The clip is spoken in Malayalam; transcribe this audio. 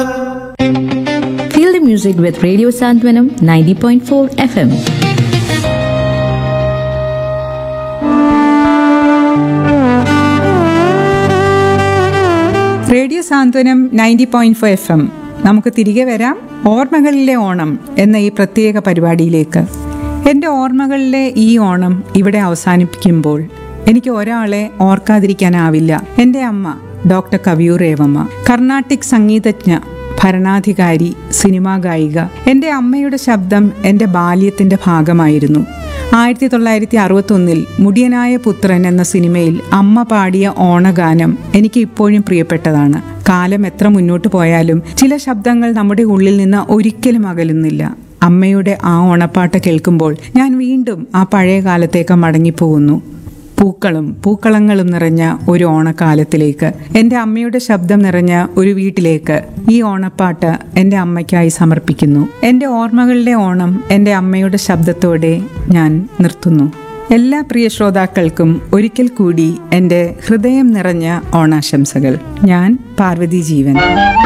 Feel the music with Radio Santwanam 90.4 FM. Radio Santwanam ninety point four F M നമുക്ക് തിരികെ വരാം ഓർമ്മകളിലെ ഓണം എന്ന ഈ പ്രത്യേക പരിപാടിയിലേക്ക് എൻ്റെ ഓർമ്മകളിലെ ഈ ഓണം ഇവിടെ അവസാനിപ്പിക്കുമ്പോൾ എനിക്ക് ഒരാളെ ഓർക്കാതിരിക്കാനാവില്ല എൻ്റെ അമ്മ ഡോക്ടർ കവിയൂർ രേവമ്മ കർണാട്ടിക് സംഗീതജ്ഞ ഭരണാധികാരി സിനിമാ ഗായിക എൻ്റെ അമ്മയുടെ ശബ്ദം എൻ്റെ ബാല്യത്തിൻ്റെ ഭാഗമായിരുന്നു ആയിരത്തി തൊള്ളായിരത്തി അറുപത്തൊന്നിൽ മുടിയനായ പുത്രൻ എന്ന സിനിമയിൽ അമ്മ പാടിയ ഓണഗാനം എനിക്ക് ഇപ്പോഴും പ്രിയപ്പെട്ടതാണ് കാലം എത്ര മുന്നോട്ട് പോയാലും ചില ശബ്ദങ്ങൾ നമ്മുടെ ഉള്ളിൽ നിന്ന് ഒരിക്കലും അകലുന്നില്ല അമ്മയുടെ ആ ഓണപ്പാട്ട് കേൾക്കുമ്പോൾ ഞാൻ വീണ്ടും ആ പഴയ കാലത്തേക്ക് മടങ്ങിപ്പോകുന്നു പൂക്കളും പൂക്കളങ്ങളും നിറഞ്ഞ ഒരു ഓണക്കാലത്തിലേക്ക് എൻ്റെ അമ്മയുടെ ശബ്ദം നിറഞ്ഞ ഒരു വീട്ടിലേക്ക് ഈ ഓണപ്പാട്ട് എൻ്റെ അമ്മയ്ക്കായി സമർപ്പിക്കുന്നു എൻ്റെ ഓർമ്മകളിലെ ഓണം എൻ്റെ അമ്മയുടെ ശബ്ദത്തോടെ ഞാൻ നിർത്തുന്നു എല്ലാ പ്രിയ ശ്രോതാക്കൾക്കും ഒരിക്കൽ കൂടി എൻ്റെ ഹൃദയം നിറഞ്ഞ ഓണാശംസകൾ ഞാൻ പാർവതി ജീവൻ